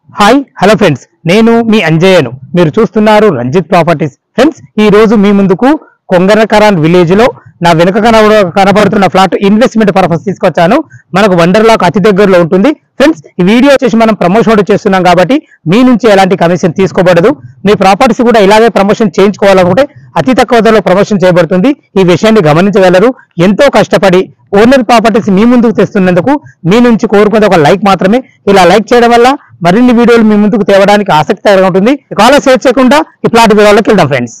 hi hello friends నేను మీ అంజయ్యను మీరు చూస్తున్నారు రంజిత్ ప్రాపర్టీస్ ఫ్రెండ్స్ ఈ రోజు మీ ముందుకు కొంగరకరాన్ విలేజ్ లో నా వెనుక కనబడ- కనబడుతున్న ఫ్లాట్ ఇన్వెస్ట్మెంట్ పర్పస్ తీసుకొచ్చాను మనకు వండర్లాక్ అతి దగ్గరలో ఉంటుంది ఫ్రెండ్స్ ఈ వీడియో వచ్చేసి మనం ప్రమోషన్ చేస్తున్నాం కాబట్టి మీ నుంచి ఎలాంటి కమిషన్ తీసుకోబడదు మీ ప్రాపర్టీస్ కూడా ఇలాగే ప్రమోషన్ చేయించుకోవాలనుకుంటే అతి తక్కువ ధరలో ప్రమోషన్ చేయబడుతుంది ఈ విషయాన్ని గమనించగలరు ఎంతో కష్టపడి ఓనర్ ప్రాపర్టీస్ మీ ముందుకు తెస్తున్నందుకు మీ నుంచి కోరుకునేది ఒక లైక్ మాత్రమే ఇలా లైక్ చేయడం వల్ల మరిన్ని వీడియోలు మీ ముందుకు తేవడానికి ఆసక్తికరంగా ఉంటుంది కాల సేవ్ చేయకుండా ఈ ప్లాట్ వివరాల్లోకి వెళ్దాం ఫ్రెండ్స్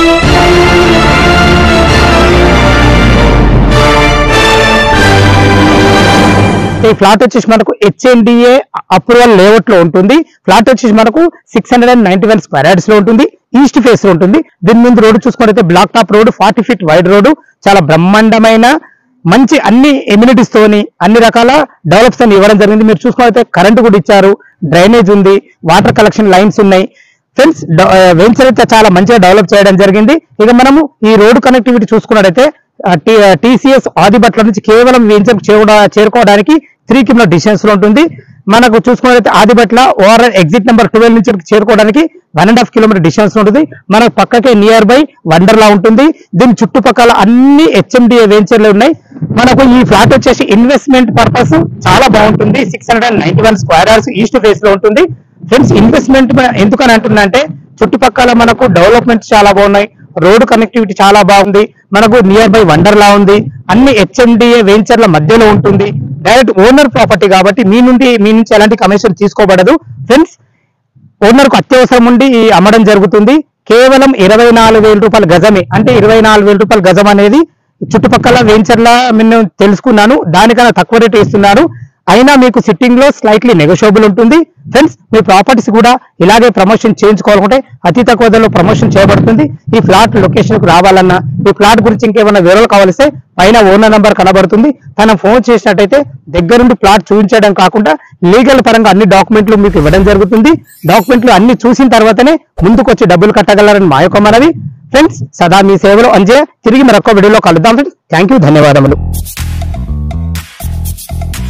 ఈ ఫ్లాట్ వచ్చేసి మనకు హెచ్ఎన్డిఏ అప్రూవల్ లేఅవుట్ లో ఉంటుంది ఫ్లాట్ వచ్చేసి మనకు six hundred and ninety one square yards లో ఉంటుంది ఈస్ట్ ఫేస్ లో ఉంటుంది దీని ముందు రోడ్డు చూసుకుంటే black top road forty feet wide road చాలా బ్రహ్మాండమైన మంచి అన్ని ఎమ్యూనిటీస్ తోని అన్ని రకాల డెవలప్స్ తో ఇవ్వడం జరిగింది మీరు చూసుకుంటే కరెంట్ కూడా ఇచ్చారు డ్రైనేజ్ ఉంది వాటర్ కలెక్షన్ లైన్స్ ఉన్నాయి ఫ్రెండ్స్ వెంచర్ అయితే చాలా మంచిగా డెవలప్ చేయడం జరిగింది ఇక మనము ఈ రోడ్డు కనెక్టివిటీ చూసుకున్నట్టయితే టీసీఎస్ ఆదిబట్ల నుంచి కేవలం వెంచర్ చేరుకోవడానికి త్రీ కిలో డిస్టెన్స్ లో ఉంటుంది మనకు చూసుకున్నట్లయితే Adibatla ORR exit number twelve నుంచి చేరుకోవడానికి one and half kilometre distance ఉంటుంది మనకు పక్కకే నియర్ బై వండర్లా ఉంటుంది దీని చుట్టుపక్కల అన్ని హెచ్ఎండిఏ వెంచర్లు ఉన్నాయి మనకు ఈ ఫ్లాట్ వచ్చేసి ఇన్వెస్ట్మెంట్ పర్పస్ చాలా బాగుంటుంది six hundred and ninety one square hours east face లో ఉంటుంది ఫ్రెండ్స్ ఇన్వెస్ట్మెంట్ ఎందుకని అంటున్నంటే చుట్టుపక్కల మనకు డెవలప్మెంట్ చాలా బాగున్నాయి రోడ్డు కనెక్టివిటీ చాలా బాగుంది మనకు నియర్ బై వండర్లా ఉంది అన్ని హెచ్ఎండిఏ వెంచర్ల మధ్యలో ఉంటుంది డైరెక్ట్ ఓనర్ ప్రాపర్టీ కాబట్టి మీ నుండి మీ నుంచి ఎలాంటి కమిషన్ తీసుకోబడదు ఫ్రెండ్స్ ఓనర్ కు అత్యవసరం ఉండి ఈ అమ్మడం జరుగుతుంది కేవలం ఇరవై నాలుగు వేల రూపాయల గజమే అంటే ఇరవై నాలుగు వేల రూపాయల గజం అనేది చుట్టుపక్కల వెంచర్ల నేను తెలుసుకున్నాను దానికన్నా తక్కువ రేటు ఇస్తున్నారు అయినా మీకు సిట్టింగ్ లో స్లైట్లీ నెగోషియబుల్ ఉంటుంది ఫ్రెండ్స్ మీ ప్రాపర్టీస్ కూడా ఇలాగే ప్రమోషన్ చేయించుకోవాలనుకుంటే అతి తక్కువ ధరలో ప్రమోషన్ చేయబడుతుంది ఈ ఫ్లాట్ లొకేషన్ కు రావాలన్నా ఈ ఫ్లాట్ గురించి ఇంకేమైనా వివరాలు కావాలిస్తే పైన ఓనర్ నంబర్ కనబడుతుంది తన ఫోన్ చేసినట్టయితే దగ్గరుండి ప్లాట్ చూపించడం కాకుండా లీగల్ పరంగా అన్ని డాక్యుమెంట్లు మీకు ఇవ్వడం జరుగుతుంది డాక్యుమెంట్లు అన్ని చూసిన తర్వాతనే ముందుకు వచ్చి డబ్బులు కట్టగలరని మా యొక్క మనవి ఫ్రెండ్స్ సదా మీ సేవలో అంజే తిరిగి మరొక వీడియోలో కలుద్దాం ఫ్రెండ్స్ థ్యాంక్ యూ ధన్యవాదములు